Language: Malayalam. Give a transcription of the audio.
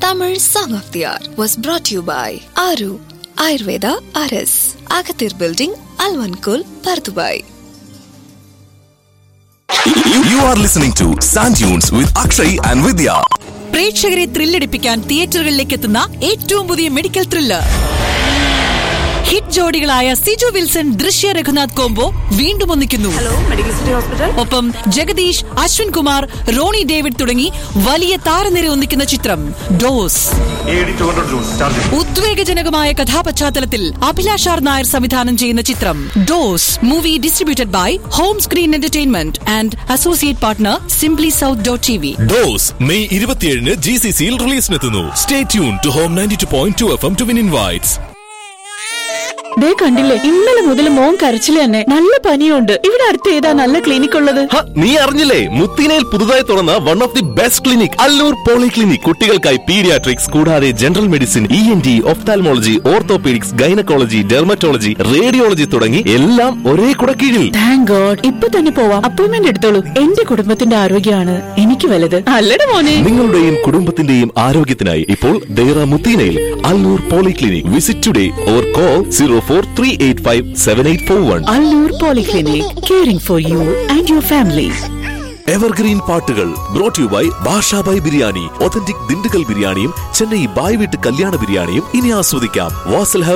Tamil Song of the Hour was brought to you by Aru Ayurveda RS, Agathir Building, Alvankul, Pardubai. You are listening to Sand Dunes with Akshay and Vidya. പ്രേക്ഷകരെ ത്രില്ലടിപ്പിക്കാൻ തിയേറ്ററുകളിലേക്ക് എത്തുന്ന ഏറ്റവും പുതിയ മെഡിക്കൽ ത്രില്ലർ ഹിറ്റ് ജോഡികളായ സിജു വിൽസൺ ദൃശ്യ രഘുനാഥ് കോംബോ വീണ്ടും ഒന്നിക്കുന്നു ഒപ്പം ജഗദീഷ് അശ്വിൻ കുമാർ റോണി ഡേവിഡ് തുടങ്ങി വലിയ താരനിര ഒന്നിക്കുന്ന ചിത്രം ഡോസ് ഉദ്വേഗജനകമായ കഥാപശ്ചാത്തലത്തിൽ അഭിലാഷ് ആർ നായർ സംവിധാനം ചെയ്യുന്ന ചിത്രം Dose movie distributed by home screen entertainment and associate partner simply south dot T V Dose May ഇരുപത്തിയേഴിന് ജി സി സിയിൽ റിലീസിനെത്തുന്നു stay tune to home ninety two point two F M to win invites ദേ കണ്ടില്ലേ ഇന്നലെ മുതൽ മോൻ കരച്ചില് തന്നെ നല്ല പനിയുണ്ട് ഇവിടെ അടുത്ത് ഏതാ നല്ല ക്ലിനിക് ഉള്ളത് ഹ, നീ അറിഞ്ഞില്ലേ മുത്തിനയിൽ പുതുതായി തുറന്ന one of the best clinic Allur polyclinic കുട്ടികൾക്കായി പീഡിയാട്രിക്സ് കൂടാതെ general medicine E N T ophthalmology orthopaedics gynaecology dermatology radiology തുടങ്ങി എല്ലാം ഒരേ കുടക്കീഴിൽ താങ്ക് ഗോഡ് ഇപ്പൊ തന്നെ പോവാം അപ്പോയിന്റ്മെന്റ് എടുത്തോളൂ എന്റെ കുടുംബത്തിന്റെ ആരോഗ്യമാണ് എനിക്ക് വലുത് അല്ലട മോനെ നിങ്ങളുടെയും കുടുംബത്തിന്റെയും ആരോഗ്യത്തിനായി ഇപ്പോൾ ദേറ മുത്തീനയിൽ Allur polyclinic visit today or call zero four three eight five seven eight four one Allur polyclinic caring for you and your family evergreen പാട്ടുകൾ brought you by Bashabhai biryani authentic Dindigul ബിരിയാണിയും ചെന്നൈ ബായ് വീട്ട് കല്യാണ ബിരിയാണിയും ഇനി ആസ്വദിക്കാം വാസൽ ഹബ്